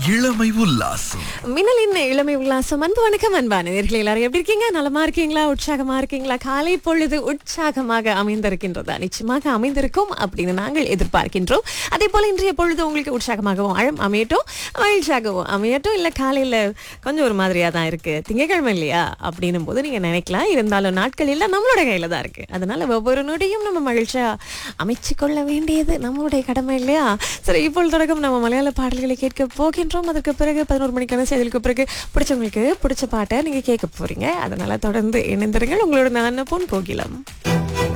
இளமை உல்லாசம் மின்னலின் இளமை உல்லாசம் அன்பு வணக்கம் அன்பான நேர்களே எல்லாரும் எப்படி இருக்கீங்க நலமா இருக்கீங்களா உற்சாகமா இருக்கீங்களா காலை பொழுது உற்சாகமாக அமைந்திருக்கின்றதா நிச்சயமாக அமைந்திருக்கும் அப்படின்னு நாங்கள் எதிர்பார்க்கின்றோம் அதே போல இன்றைய பொழுது உங்களுக்கு உற்சாகமாகவும் அழம் அமையட்டும் மகிழ்ச்சியாகவும் அமையட்டும் இல்ல காலையில கொஞ்சம் ஒரு மாதிரியா தான் இருக்கு திங்கக்கிழமை இல்லையா அப்படின்னும் போது நீங்க நினைக்கலாம் இருந்தாலும் நாட்கள் எல்லாம் நம்மளோட கையில தான் இருக்கு அதனால ஒவ்வொரு நொடியும் நம்ம மகிழ்ச்சியா அமைச்சு கொள்ள வேண்டியது நம்மளுடைய கடமை இல்லையா சரி இப்பொழுது தொடக்கம் நம்ம மலையாள பாடல்களை கேட்க போகின்றோம் அதற்கு பிறகு பதினோரு மணிக்கான செய்திகளுக்கு பிறகு பிடிச்சவங்களுக்கு பிடிச்ச பாட்டை நீங்க கேட்க போறீங்க அதனால தொடர்ந்து இணைந்திருங்கள் உங்களோட நான் பொன் கோகிலம்